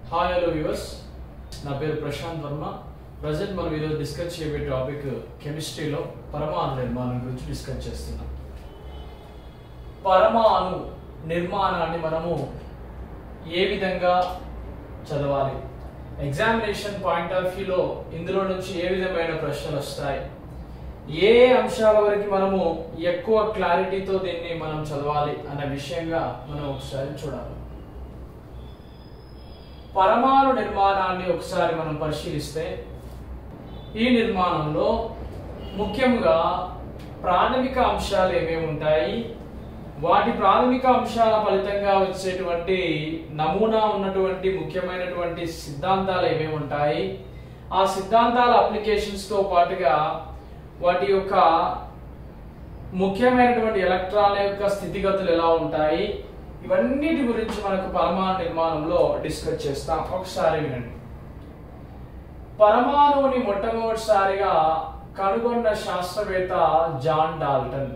hi hello viewers నా పేరు Prashanth Varma present మనం ఈరోజు డిస్కస్ చేయబోయే టాపిక్ కెమిస్ట్రీలో పరమాణు నిర్మాణం గురించి డిస్కస్ చేస్తున్నాం పరమాణు నిర్మాణాన్ని మనము ఏ విధంగా చదవాలి ఎగ్జామినేషన్ పాయింట్ ఆఫ్ వ్యూలో ఇందులో నుంచి ఏ విధమైన ప్రశ్నలు వస్తాయి ఏ అంశాల వరకు మనము ఎక్కువ క్లారిటీతో దీన్ని మనం చదవాలి అనే విషయంగా మనం ఒకసారి చూడాలి పరమాణు నిర్మాణాన్ని ఒకసారి మనం పరిశీలిస్తే ఈ నిర్మాణంలో ముఖ్యంగా ప్రాథమిక అంశాలు ఏమేమి ఉంటాయి వాటి ప్రాథమిక అంశాల ఫలితంగా వచ్చేటువంటి నమూనా ఉన్నటువంటి ముఖ్యమైనటువంటి సిద్ధాంతాలు ఏమేమి ఉంటాయి ఆ సిద్ధాంతాల అప్లికేషన్స్ తో పాటుగా వాటి యొక్క ముఖ్యమైనటువంటి ఎలక్ట్రాన్ల యొక్క స్థితిగతులు ఎలా ఉంటాయి ఇవన్నిటి గురించి మనకు పరమాణు నిర్మాణంలో డిస్కస్ చేస్తాం ఒకసారి వినండి పరమాణువుని మొట్టమొదటిసారిగా కనుగొన్న శాస్త్రవేత్త జాన్ డాల్టన్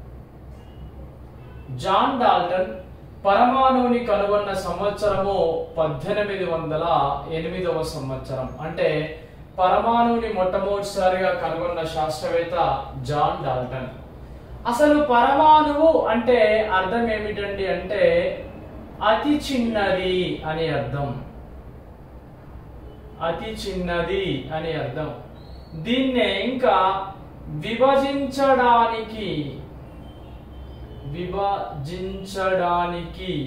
జాన్ డాల్టన్ పరమాణువుని కనుగొన్న సంవత్సరము పద్దెనిమిది వందల ఎనిమిదవ సంవత్సరం అంటే పరమాణువుని మొట్టమొదటిసారిగా కనుగొన్న శాస్త్రవేత్త జాన్ డాల్టన్ అసలు పరమాణువు అంటే అర్థం ఏమిటండి అంటే అతి చిన్నది అని అర్థం అతి చిన్నది అని అర్థం దీన్నే ఇంకా విభజించడానికి విభజించడానికి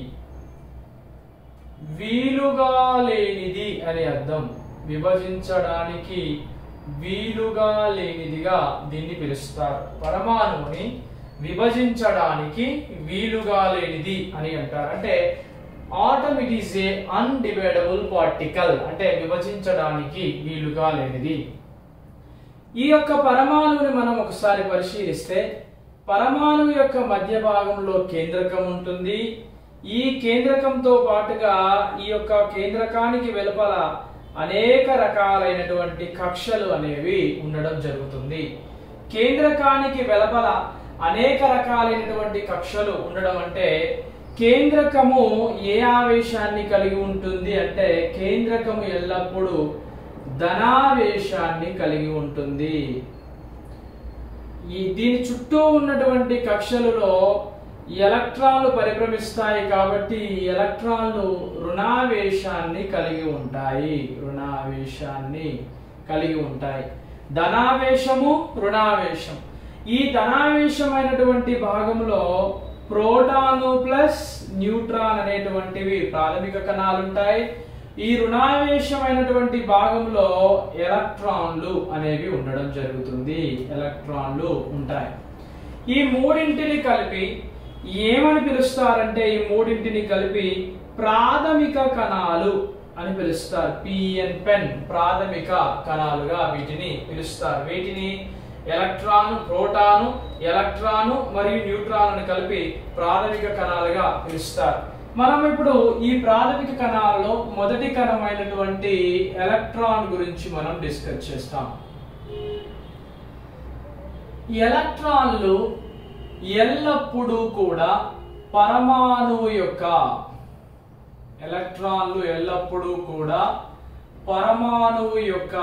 వీలుగా లేనిది అని అర్థం విభజించడానికి వీలుగా లేనిదిగా దీన్ని పిలుస్తారు పరమాణువుని విభజించడానికి వీలుగా లేనిది అని అంటారు అంటే atom it is a undividable particle అంటే విభజించడానికి వీలుగా లేనిది ఈ యొక్క పరమాణువుని మనం ఒకసారి పరిశీలిస్తే పరమాణువు యొక్క మధ్య భాగంలో కేంద్రకం ఉంటుంది ఈ కేంద్రకంతో పాటుగా ఈ యొక్క కేంద్రకానికి వెలుపల అనేక రకాలైనటువంటి కక్షలు అనేవి ఉండడం జరుగుతుంది కేంద్రకానికి వెలుపల అనేక రకాలైనటువంటి కక్షలు ఉండడం అంటే కేంద్రకము ఏ ఆవేశాన్ని కలిగి ఉంటుంది అంటే కేంద్రకము ఎల్లప్పుడూ ధనావేశాన్ని కలిగి ఉంటుంది ఈ దీని చుట్టూ ఉన్నటువంటి కక్షలలో ఎలక్ట్రాన్లు పరిభ్రమిస్తాయి కాబట్టి ఈ ఎలక్ట్రాన్లు రుణావేశాన్ని కలిగి ఉంటాయి రుణావేశాన్ని కలిగి ఉంటాయి ధనావేశము రుణావేశం ఈ ధనావేశమైనటువంటి భాగంలో ప్రోటాను ప్లస్ న్యూట్రాన్ అనేటువంటివి ప్రాథమిక కణాలు ఉంటాయి ఈ రుణావేశమైనటువంటి భాగంలో ఎలక్ట్రాన్లు అనేవి ఉండడం జరుగుతుంది ఎలక్ట్రాన్లు ఉంటాయి ఈ మూడింటిని కలిపి ఏమని పిలుస్తారంటే ఈ మూడింటిని కలిపి ప్రాథమిక కణాలు అని పిలుస్తారు పిఎన్ పెన్ ప్రాథమిక కణాలుగా వీటిని పిలుస్తారు వీటిని ఎలక్ట్రాన్ ప్రోటాను ఎలక్ట్రాను మరియు న్యూట్రాన్ కలిపి ప్రాథమిక కణాలుగా పిలుస్తారు మనం ఇప్పుడు ఈ ప్రాథమిక కణాలలో మొదటి కణమైనటువంటి ఎలక్ట్రాన్ గురించి మనం డిస్కస్ చేస్తాం ఎలక్ట్రాన్లు ఎల్లప్పుడూ కూడా పరమాణువు యొక్క ఎలక్ట్రాన్లు ఎల్లప్పుడూ కూడా పరమాణువు యొక్క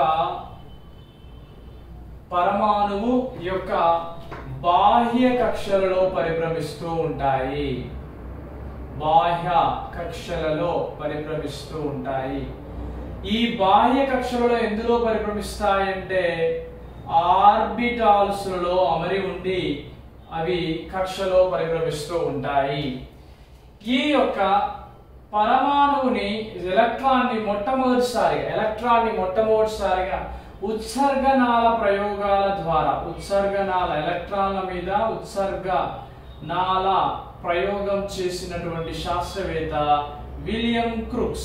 పరమాణువు యొక్క బాహ్య కక్షలలో పరిభ్రమిస్తూ ఉంటాయి బాహ్య కక్షలలో పరిభ్రమిస్తూ ఉంటాయి ఈ బాహ్య కక్షలలో ఎందులో పరిభ్రమిస్తాయంటే ఆర్బిటాల్స్ లో అమరి ఉండి అవి కక్షలో పరిభ్రమిస్తూ ఉంటాయి ఈ యొక్క పరమాణువుని ఎలక్ట్రాన్ని మొట్టమొదటిసారిగా ఎలక్ట్రాన్ని మొట్టమొదటిసారిగా ఉత్సర్గనాల ప్రయోగాల ద్వారా ఉత్సర్గనాల ఎలక్ట్రాన్ల మీద ఉత్సర్గ నాల ప్రయోగం చేసినటువంటి శాస్త్రవేత్త విలియం క్రూక్స్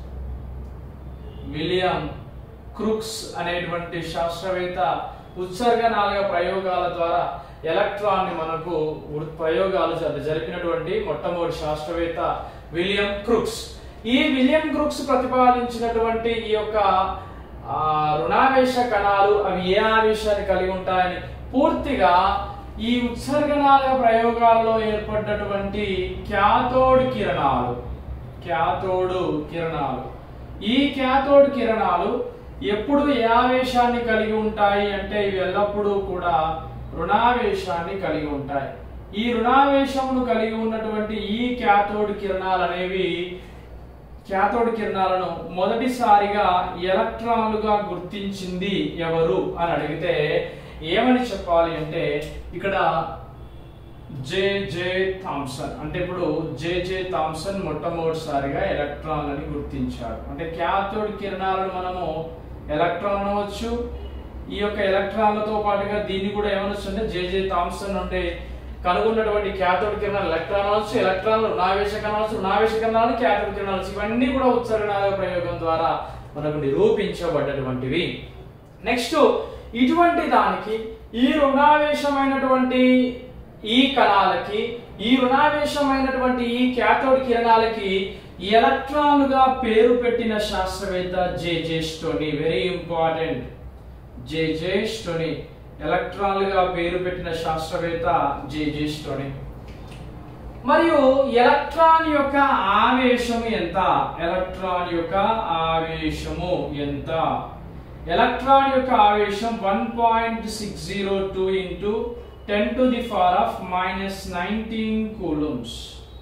విలియం క్రూక్స్ అనేటువంటి శాస్త్రవేత్త ఉత్సర్గనాల ప్రయోగాల ద్వారా ఎలక్ట్రాన్ ని మనకు ప్రయోగాలు జరిపినటువంటి మొట్టమొదటి శాస్త్రవేత్త విలియం క్రూక్స్ ఈ విలియం క్రూక్స్ ప్రతిపాదించినటువంటి ఈ యొక్క రుణావేశ కణాలు అవి ఏ ఆవేశాన్ని కలిగి ఉంటాయని పూర్తిగా ఈ ఉత్సర్గనాల ప్రయోగాల్లో ఏర్పడ్డటువంటి క్యాథోడ్ కిరణాలు క్యాథోడు కిరణాలు ఈ క్యాథోడ్ కిరణాలు ఎప్పుడు ఏ ఆవేశాన్ని కలిగి ఉంటాయి అంటే ఇవి ఎల్లప్పుడూ కూడా రుణావేశాన్ని కలిగి ఉంటాయి ఈ రుణావేశమును కలిగి ఉన్నటువంటి ఈ క్యాథోడ్ కిరణాలు అనేవి క్యాథోడ్ కిరణాలను మొదటిసారిగా ఎలక్ట్రాన్లుగా గుర్తించింది ఎవరు అని అడిగితే ఏమని చెప్పాలి అంటే ఇక్కడ జే జే థామ్సన్ అంటే ఇప్పుడు జే జే థామ్సన్ మొట్టమొదటిసారిగా ఎలక్ట్రాన్లని గుర్తించాడు అంటే క్యాథోడ్ కిరణాలను మనము ఎలక్ట్రాన్ అనవచ్చు ఈ యొక్క ఎలక్ట్రాన్లతో పాటుగా దీన్ని కూడా ఏమనొచ్చు అంటే జే జే థామ్సన్ అంటే కనుగొన్నటువంటి క్యాథోడ్ కిరణాలు ఎలక్ట్రాన్ అనవచ్చు ఎలక్ట్రాన్లు రుణావేశ కణాలు రుణావేశ కణాలు క్యాథోడ్ కిరణాలు ఇవన్నీ కూడా ఉత్సర్గనాల ప్రయోగం ద్వారా మనకు నిరూపించబడ్డటువంటివి నెక్స్ట్ ఇటువంటి దానికి ఈ రుణావేశమైనటువంటి ఈ కణాలకి ఈ రుణావేశమైనటువంటి ఈ క్యాథోడ్ కిరణాలకి ఎలక్ట్రాన్లుగా పేరు పెట్టిన శాస్త్రవేత్త J J Stoney very important J J Stoney ఎలక్ట్రాన్లుగా పేరు పెట్టిన శాస్త్రవేత్త జే జే స్టోనీ మరియు ఎలక్ట్రాన్ యొక్క ఆవేశము ఎంత ఎలక్ట్రాన్ యొక్క ఆవేశము ఎంత ఎలక్ట్రాన్ యొక్క ఆవేశం one point six zero two into ten to the power of minus nineteen coulombs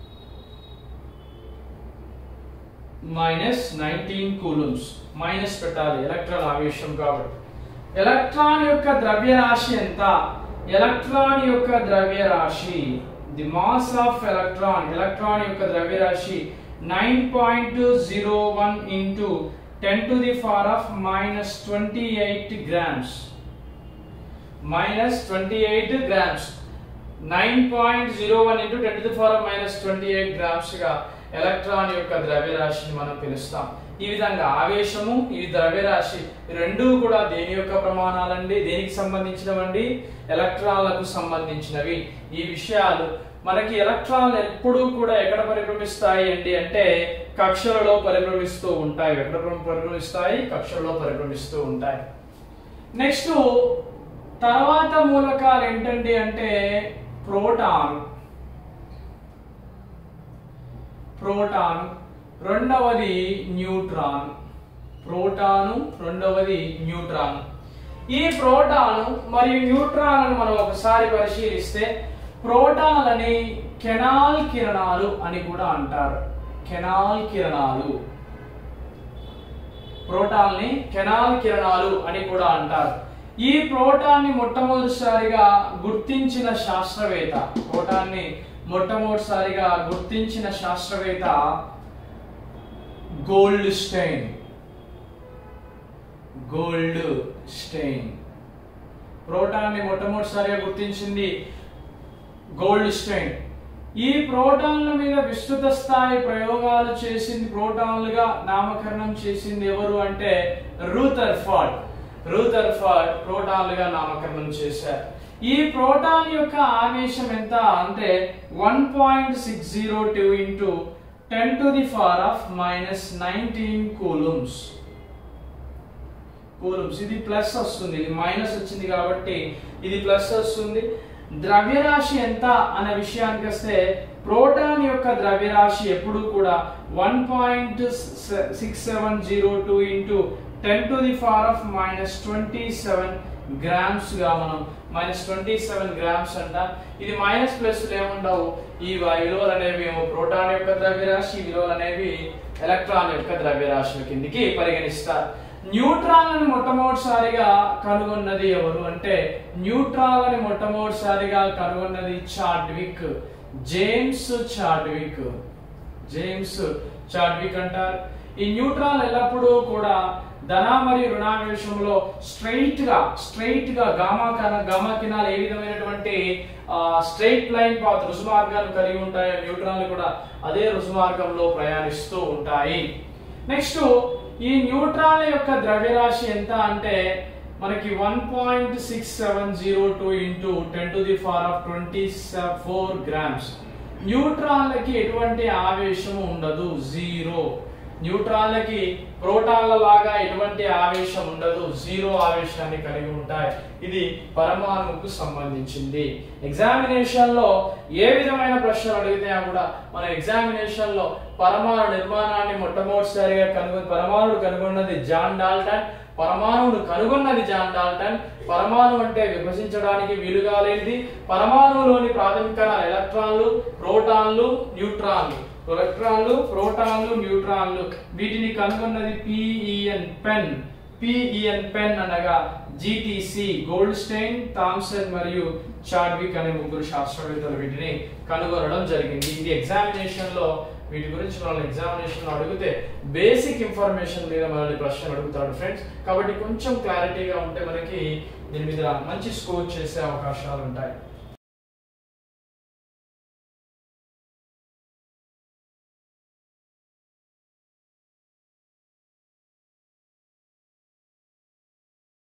minus nineteen coulombs minus పెట్టాలి ఎలక్ట్రాన్ ఆవేశం కాబట్టి ఎలక్ట్రాన్ యొక్క ద్రవ్యరాశి ఎంత ఎలక్ట్రాన్ యొక్క ద్రవ్యరాశి the mass of electron electron యొక్క ద్రవ్యరాశి nine point zero one into ten to the power of minus twenty eight grams minus twenty eight grams nine point zero one into ten to the power of minus twenty eight grams గా electron యొక్క ద్రవ్యరాశిని మనం పిలుస్తాం ఈ విధంగా ఆవేశము ఈ ద్రవ్యరాశి ఈ రెండూ కూడా దేని యొక్క ప్రమాణాలండి దేనికి సంబంధించినవండి ఎలక్ట్రాన్లకు సంబంధించినవి ఈ విషయాలు మనకి ఎలక్ట్రాన్లు ఎప్పుడూ కూడా ఎక్కడ పరిభ్రమిస్తాయి అండి అంటే కక్షలలో పరిభ్రమిస్తూ ఉంటాయి ఎక్కడ పరిభ్రమిస్తాయి కక్షలలో పరిభ్రమిస్తూ ఉంటాయి నెక్స్ట్ తర్వాత మూలకాలు ఏంటండి అంటే ప్రోటాన్ ప్రోటాన్ రెండవది న్యూట్రాన్ ప్రోటాను రెండవది న్యూట్రాన్ ఈ ప్రోటాను మరియు న్యూట్రాన్లను మనం ఒకసారి పరిశీలిస్తే ప్రోటాన్లని కెనాల్ కిరణాలు అని కూడా అంటారు కెనాల్ కిరణాలు ప్రోటాన్ని కెనాల్ కిరణాలు అని కూడా అంటారు ఈ ప్రోటాన్ని మొట్టమొదటిసారిగా గుర్తించిన శాస్త్రవేత్త ప్రోటాన్ని మొట్టమొదటిసారిగా గుర్తించిన శాస్త్రవేత్త గోల్డ్ స్టైన్ గోల్డ్ స్టైన్ ప్రోటాన్ని మొట్టమొదటిసారిగా గుర్తించింది గోల్డ్ స్టైన్ ఈ ప్రోటాన్ల మీద విస్తృత స్థాయి ప్రయోగాలు చేసింది ప్రోటాన్లుగా నామకరణం చేసింది ఎవరు అంటే రూథర్ ఫార్డ్ రూథర్ ఫార్డ్ ప్రోటాన్లుగా నామకరణం చేశారు ఈ ప్రోటాన్ యొక్క ఆవేశం ఎంత అంటే one point six zero two into ten to the power of minus nineteen coulombs coulombs ఇది ప్లస్ వస్తుంది ఇది మైనస్ వచ్చింది కాబట్టి ఇది ప్లస్ వస్తుంది ద్రవ్యరాశి ఎంత అనే విషయానికి వస్తే ప్రోటాన్ యొక్క ద్రవ్యరాశి ఎప్పుడు కూడా one point six seven zero two into ten to the power of minus twenty seven grams గా మనం మైనస్ ట్వంటీ సెవెన్ గ్రామ్స్ అంట ఇది మైనస్ ప్లస్ ఏముండవు ఈ విలువలు అనేవి ఏమో ప్రోటాన్ యొక్క ద్రవ్యరాశి ఈ విలువలు అనేవి ఎలక్ట్రాన్ యొక్క ద్రవ్యరాశుల కిందికి పరిగణిస్తారు న్యూట్రాన్లను మొట్టమొదటిసారిగా కనుగొన్నది ఎవరు అంటే న్యూట్రాన్లని మొట్టమొదటిసారిగా కనుగొన్నది చార్డ్విక్ జేమ్స్ చార్డ్విక్ జేమ్స్ చార్డ్విక్ అంటారు ఈ న్యూట్రాన్ ఎల్లప్పుడూ కూడా ధన మరియు రుణావేశంలో స్ట్రైట్ గా స్ట్రైట్ గా గామా కణ గామా కినాలు ఏ విధమైనటువంటి స్ట్రైట్ లైన్ పాత్ రుసుమార్గాన్ని కలిగి ఉంటాయో న్యూట్రాన్లు కూడా అదే రుసుమార్గంలో ప్రయాణిస్తూ ఉంటాయి నెక్స్ట్ ఈ న్యూట్రాన్ల యొక్క ద్రవ్యరాశి ఎంత అంటే మనకి one point six seven zero two into ten to the power of twenty four grams న్యూట్రాన్లకి ఎటువంటి ఆవేశము ఉండదు జీరో న్యూట్రాన్లకి ప్రోటాన్ల లాగా ఎటువంటి ఆవేశం ఉండదు జీరో ఆవేశాన్ని కలిగి ఉంటాయి ఇది పరమాణువుకు సంబంధించింది ఎగ్జామినేషన్ లో ఏ విధమైన ప్రశ్నలు అడిగితే కూడా మన ఎగ్జామినేషన్ లో పరమాణు నిర్మాణాన్ని మొట్టమొదటిసారిగా కనుగొని పరమాణుడు కనుగొన్నది జాన్ డాల్టన్ పరమాణువును కనుగొన్నది జాన్ డాల్టన్ పరమాణు అంటే విభజించడానికి వీలుగా లేనిది పరమాణువులోని ప్రాథమిక కణాలు ఎలక్ట్రాన్లు ప్రోటాన్లు న్యూట్రాన్లు ఎలక్ట్రాన్లు ప్రోటాన్లు న్యూట్రాన్లు వీటిని కనుగొన్నది పిఈఎన్ పెన్ పిఈఎన్ పెన్ అనగా జిటిసి గోల్డ్ స్టైన్ థామ్సన్ మరియు చాడ్విక్ అనే ముగ్గురు శాస్త్రవేత్తలు వీటిని కనుగొనడం జరిగింది ఇది ఎగ్జామినేషన్ లో వీటి గురించి మనల్ని ఎగ్జామినేషన్ లో అడిగితే బేసిక్ ఇన్ఫర్మేషన్ మీద మనల్ని ప్రశ్నలు అడుగుతాడు ఫ్రెండ్స్ కాబట్టి కొంచెం క్లారిటీగా ఉంటే మనకి దీని మీద మంచి స్కోర్ చేసే అవకాశాలు ఉంటాయి